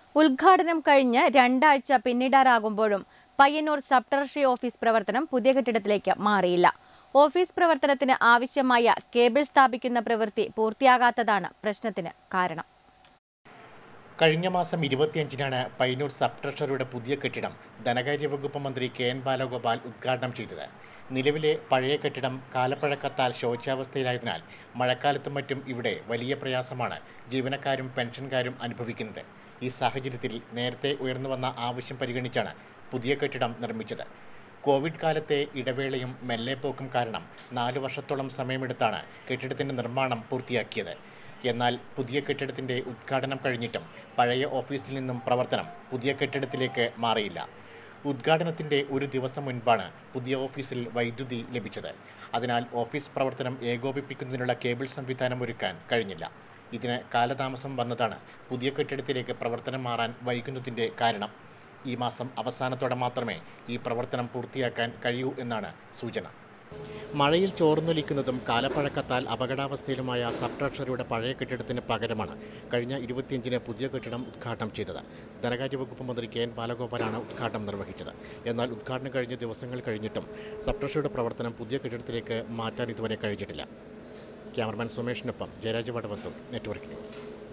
ഉദ്ഘാടനം കഴിഞ്ഞ് രണ്ടാഴ്ച പിന്നിടാറാകുമ്പോഴും പയ്യന്നൂർ സബ് ട്രഷറി ഓഫീസ് പ്രവർത്തനം പുതിയ കെട്ടിടത്തിലേക്ക് മാറിയില്ല ഓഫീസ് പ്രവർത്തനത്തിന് ആവശ്യമായ കേബിൾ സ്ഥാപിക്കുന്ന പ്രവൃത്തി പൂർത്തിയാകാത്തതാണ് പ്രശ്നത്തിന് കാരണം കഴിഞ്ഞ മാസം ഇരുപത്തിയഞ്ചിനാണ് പയ്യന്നൂർ സബ് ട്രഷറിയുടെ പുതിയ കെട്ടിടം ധനകാര്യ വകുപ്പ് മന്ത്രി കെ എൻ ബാലഗോപാൽ ഉദ്ഘാടനം ചെയ്തത് നിലവിലെ പഴയ കെട്ടിടം കാലപ്പഴക്കത്താൽ ശോച്യാവസ്ഥയിലായതിനാൽ മഴക്കാലത്തും മറ്റും ഇവിടെ വലിയ പ്രയാസമാണ് ജീവനക്കാരും പെൻഷൻകാരും അനുഭവിക്കുന്നത് ഈ സാഹചര്യത്തിൽ നേരത്തെ ഉയർന്നു വന്ന ആവശ്യം പരിഗണിച്ചാണ് പുതിയ കെട്ടിടം നിർമ്മിച്ചത് കോവിഡ് കാലത്തെ ഇടവേളയും മെല്ലെപ്പോക്കും കാരണം നാല് വർഷത്തോളം സമയമെടുത്താണ് കെട്ടിടത്തിൻ്റെ നിർമ്മാണം പൂർത്തിയാക്കിയത് എന്നാൽ പുതിയ കെട്ടിടത്തിൻ്റെ ഉദ്ഘാടനം കഴിഞ്ഞിട്ടും പഴയ ഓഫീസിൽ നിന്നും പ്രവർത്തനം പുതിയ കെട്ടിടത്തിലേക്ക് മാറിയില്ല ഉദ്ഘാടനത്തിൻ്റെ ഒരു ദിവസം മുൻപാണ് പുതിയ ഓഫീസിൽ വൈദ്യുതി ലഭിച്ചത് അതിനാൽ ഓഫീസ് പ്രവർത്തനം ഏകോപിപ്പിക്കുന്നതിനുള്ള കേബിൾ സംവിധാനം ഒരുക്കാൻ കഴിഞ്ഞില്ല ഇതിന് കാലതാമസം വന്നതാണ് പുതിയ കെട്ടിടത്തിലേക്ക് പ്രവർത്തനം മാറാൻ വൈകുന്നതിൻ്റെ കാരണം ഈ മാസം അവസാനത്തോടെ മാത്രമേ ഈ പ്രവർത്തനം പൂർത്തിയാക്കാൻ കഴിയൂ എന്നാണ് സൂചന മഴയിൽ ചോർന്നൊലിക്കുന്നതും കാലപ്പഴക്കത്താൽ അപകടാവസ്ഥയിലുമായ സബ് ട്രഷറിയുടെ പഴയ കെട്ടിടത്തിന് പകരമാണ് കഴിഞ്ഞ ഇരുപത്തിയഞ്ചിന് പുതിയ കെട്ടിടം ഉദ്ഘാടനം ചെയ്തത് ധനകാര്യ വകുപ്പ് മന്ത്രി കെ എൻ ബാലഗോപാലാണ് ഉദ്ഘാടനം നിർവഹിച്ചത് എന്നാൽ ഉദ്ഘാടനം കഴിഞ്ഞ ദിവസങ്ങൾ കഴിഞ്ഞിട്ടും സബ് ട്രഷറിയുടെ പ്രവർത്തനം പുതിയ കെട്ടിടത്തിലേക്ക് മാറ്റാൻ ഇതുവരെ കഴിഞ്ഞിട്ടില്ല ക്യാമറമാൻ സുമേഷിനൊപ്പം ജയരാജ് വടവത്തൂർ നെറ്റ്വർക്ക് ന്യൂസ്